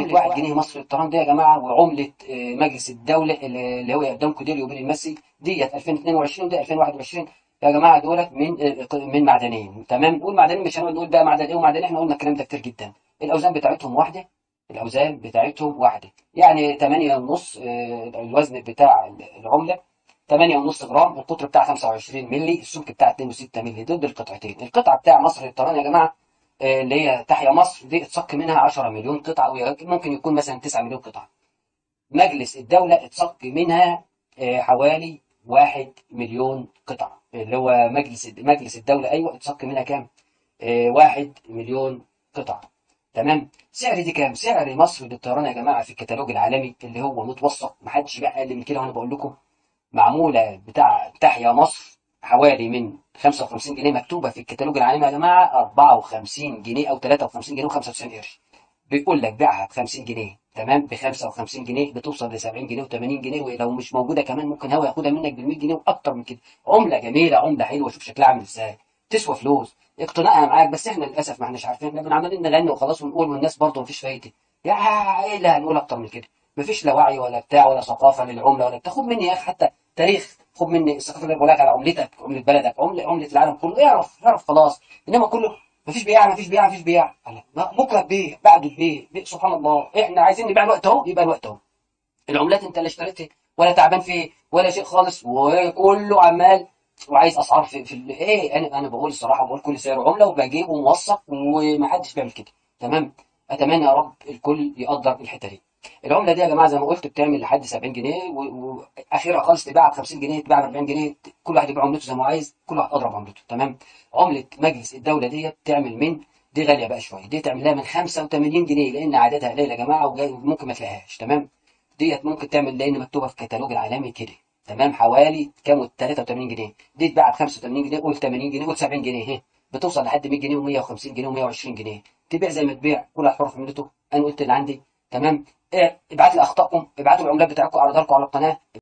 عملة 1 جنيه مصري الطيران دي يا جماعة وعملة آه، مجلس الدولة اللي اللي هو قدامكم دي اليوبيل المسي ديت 2022 ودي 2021 يا جماعة دولت من آه، من معدنين تمام والمعدنين مش هنقعد نقول بقى معدن ايه ومعدن إيه، احنا قلنا الكلام ده كتير جدا الأوزان بتاعتهم واحدة الأوزان بتاعتهم واحدة يعني 8 ونص آه، الوزن بتاع العملة 8 ونص جرام القطر بتاع 25 مللي السمك بتاع 2.6 مللي ضد القطعتين القطعة بتاع مصر للطيران يا جماعة آه، اللي هي تحيا مصر دي اتصك منها 10 مليون قطعة وممكن يكون مثلا 9 مليون قطعة مجلس الدولة اتصك منها آه، حوالي 1 مليون قطعة اللي هو مجلس مجلس الدولة أيوه اتصك منها كام؟ آه، 1 مليون قطعة تمام سعر دي كام؟ سعر مصر للطيران يا جماعة في الكتالوج العالمي اللي هو متوسط محدش بقى أقل من كده وأنا بقول لكم معمولة بتاع تحيا مصر حوالي من 55 جنيه مكتوبة في الكتالوج العالمي يا جماعة 54 جنيه أو 53 جنيه و95 قرش بيقول لك بيعها ب 50 جنيه تمام ب 55 جنيه بتوصل ل 70 جنيه و80 جنيه ولو مش موجودة كمان ممكن هو ياخدها منك بال 100 جنيه وأكتر من كده عملة جميلة عملة حلوة شوف شكلها عامل إزاي تسوى فلوس اقتناعها معاك بس احنا للاسف ما احناش عارفين احنا عمالين نغني وخلاص ونقول والناس برضه مفيش فايده يا ايه اللي هنقول اكتر من كده مفيش لا وعي ولا بتاع ولا ثقافه للعمله ولا بتاع خد مني يا اخي حتى تاريخ خد مني الثقافه اللي بقول لك على عملتك عمله بلدك عمله عمله العالم كله اعرف اعرف خلاص انما كله مفيش بيع مفيش بيع مفيش بيع لا، بكره تبيع بعده تبيع بيع، سبحان الله احنا عايزين نبيع الوقت اهو يبقى الوقت اهو العملات انت اللي اشتريتها ولا تعبان فيه ولا شيء خالص وكله عمال وعايز اسعار في, في ال- ايه انا انا بقول الصراحه بقول كل سعر عمله وبجيبه موثق ومحدش بيعمل كده تمام اتمنى يا رب الكل يقدر الحته دي العمله دي يا جماعه زي ما قلت بتعمل لحد 70 جنيه و- واخرها خالص تباع ب 50 جنيه تباع ب 40 جنيه كل واحد يبيع عملته زي ما هو عايز كل واحد اضرب عملته تمام عمله مجلس الدوله دي تعمل من دي غاليه بقى شويه دي تعمل لها من 85 جنيه لان عددها قليل يا جماعه وممكن ما تلاقيهاش تمام ديت ممكن تعمل لان مكتوبه في الكتالوج العالمي كده تمام حوالي كام 83 جنيه دي تباع ب 85 جنيه قول 80 جنيه قول 70 جنيه اهي بتوصل لحد 100 جنيه و150 جنيه و120 جنيه تبيع زي ما تبيع كل واحد حر في عملته انا قلت اللي عندي تمام إيه، ابعت لي اخطائكم ابعتوا العملات بتاعتكم اعرضها لكم على القناه